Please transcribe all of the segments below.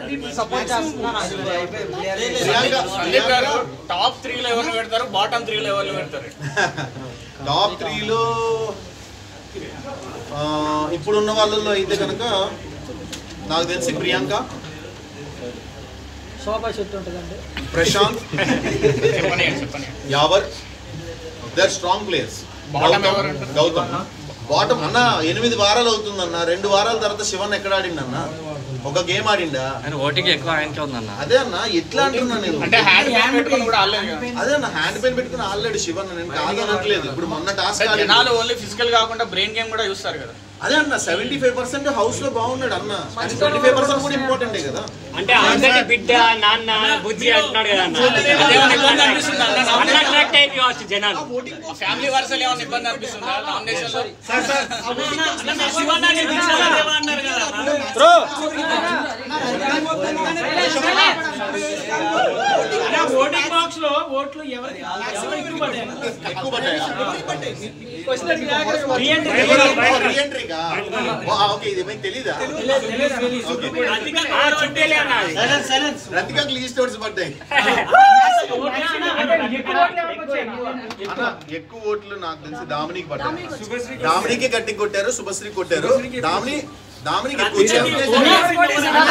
Support చేస్తున్నాను ప్రియాంక సందీప్ గారు top త్రీలో ఎవరు పెడతారు బాటమ్ త్రీలో ఎవరు పెడతారు టాప్ త్రీలో ఆ, ఇప్పుడున్న వాళ్ళల్లో అయితే కనుక నాకు తెలిసి ప్రియాంక శోభా చెట్టు ఉంటుందండి ప్రశాంత్ చెప్పని చెప్పని యావర్ దర్ స్ట్రాంగ్ ప్లేయర్స్ Bottom ఎవరు అంటారు? గౌతమ్ బాటం అన్న ఎనిమిది వారాలు అవుతుందన్న రెండు వారాల తర్వాత శివన్ ఎక్కడ ఆడిండన్న ఒక గేమ్ ఆడిండా ఆయన ఓటింగ్ ఎక్కువ ఆయనకే ఉందన్న అదే అన్న ఎట్లా అంటున్నా నేను అంటే హ్యాండ్ హ్యాండ్ పెట్టుకుని కూడా ఆడలేదు కదా అదే అన్న హ్యాండ్ పెయిన్ పెట్టుకుని ఆల్రెడీ శివన్ నేను కాదనట్లేదు ఇప్పుడు మొన్న టాస్క్ అంటే జనాలు ఓన్లీ ఫిజికల్ కాకుండా బ్రెయిన్ గేమ్ కూడా చూస్తారు కదా అదే అన్న సెవెంటీ ఫైవ్ పర్సెంట్ హౌస్ లో బాగున్నాడు అన్న ట్వంటీ ఫైవ్ పర్సెంట్ కూడా ఇంపార్టెంటే కదా అంటే అందరి బిడ్డ నాన్న బుజ్జి అంటున్నాడు కదా అన్న అదేమన్నా ఇబ్బంది అనిపిస్తుందా అన్న అన్న నామినేషన్ అట్రాక్ట్ అయిపోయి కావచ్చు జనాలు ఫ్యామిలీ వర్సలు ఏమైనా ఇబ్బంది అనిపిస్తుందా నామినేషన్ లో ఓటింగ్ బాక్స్ లో ఓట్లు ఎవరికి ఎవరు ఎక్కువ పడ్డాయి ఎక్కువ పడ్డాయా రీఎంట్రీకా ఓకే ఇది మీకు తెలీదా ఓకే ఆ, చుట్టేలే అన్న అది. రతికాకి లీస్ట్ ఓట్స్ పడ్డాయి అన్న ఎక్కువ ఓట్లు నాకు తెలిసి దామినికి పడ్డాయి దామినికి గట్టి కొట్టారు శుభశ్రీ కొట్టారు దామిని దామినికి ఎక్కువ వచ్చారు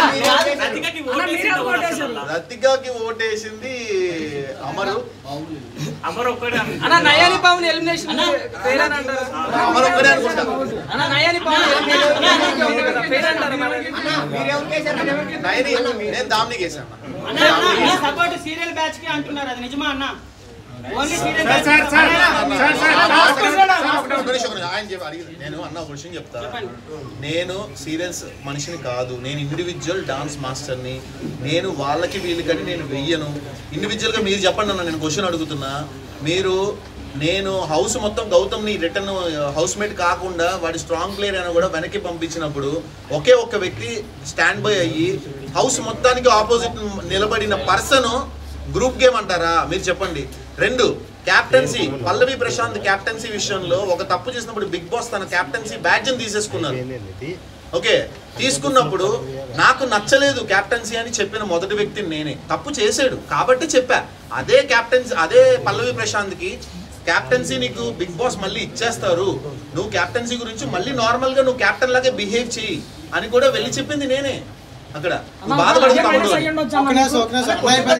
రతికాకి ఓటేసింది అమరు అమరు ఒక్కడే అన్న. అన్న నయాని పాముని ఎలిమినేషన్ పేరు అని అంటారు అమరు ఒక్కడే అనుకుంటా అన్న నయాని పాముని ఎలిమినేషన్ పేరు అంటారు మరి. నయని నేను దామినికి వేసాను సపోర్ట్ సీరియల్ బ్యాచ్ కి అంటున్నారు అది నిజమా అన్న only serial sir, sir, sir, sir, sir, sir. ఆయన చెప్పి అడిగింది నేను అన్న ఒక విషయం చెప్తా నేను సీరియల్స్ మనిషిని కాదు నేను ఇండివిజువల్ డాన్స్ మాస్టర్ని నేను వాళ్ళకి వీళ్ళకని నేను వెయ్యను ఇండివిజువల్గా మీరు చెప్పండి అన్న నేను క్వశ్చన్ అడుగుతున్నా మీరు నేను హౌస్ మొత్తం గౌతమ్ని రిటర్న్ హౌస్ మేట్ కాకుండా వాడి స్ట్రాంగ్ ప్లేయర్ అయినా కూడా వెనక్కి పంపించినప్పుడు ఒకే ఒక్క వ్యక్తి స్టాండ్ బై అయ్యి హౌస్ మొత్తానికి ఆపోజిట్ నిలబడిన పర్సన్ గ్రూప్ గేమ్ అంటారా మీరు చెప్పండి రెండు క్యాప్టెన్సీ పల్లవి ప్రశాంత్ క్యాప్టెన్సీ విషయంలో ఒక తప్పు చేసినప్పుడు బిగ్ బాస్ తన క్యాప్టెన్సీ బ్యాడ్జ్ తీసేసుకున్నారు ఓకే తీసుకున్నప్పుడు నాకు నచ్చలేదు క్యాప్టెన్సీ అని చెప్పిన మొదటి వ్యక్తిని నేనే తప్పు చేశాడు కాబట్టి చెప్పా అదే క్యాప్టెన్సీ అదే పల్లవి ప్రశాంత్కి క్యాప్టెన్సీ నీకు బిగ్ బాస్ మళ్ళీ ఇచ్చేస్తారు నువ్వు క్యాప్టెన్సీ గురించి మళ్ళీ నార్మల్ గా నువ్వు క్యాప్టెన్ లాగే బిహేవ్ చెయ్యి అని కూడా వెళ్ళి చెప్పింది నేనే అక్కడ నువ్వు బాధపడదు తమ్ముడు అని. అయ్యుండొచ్చు అన్న.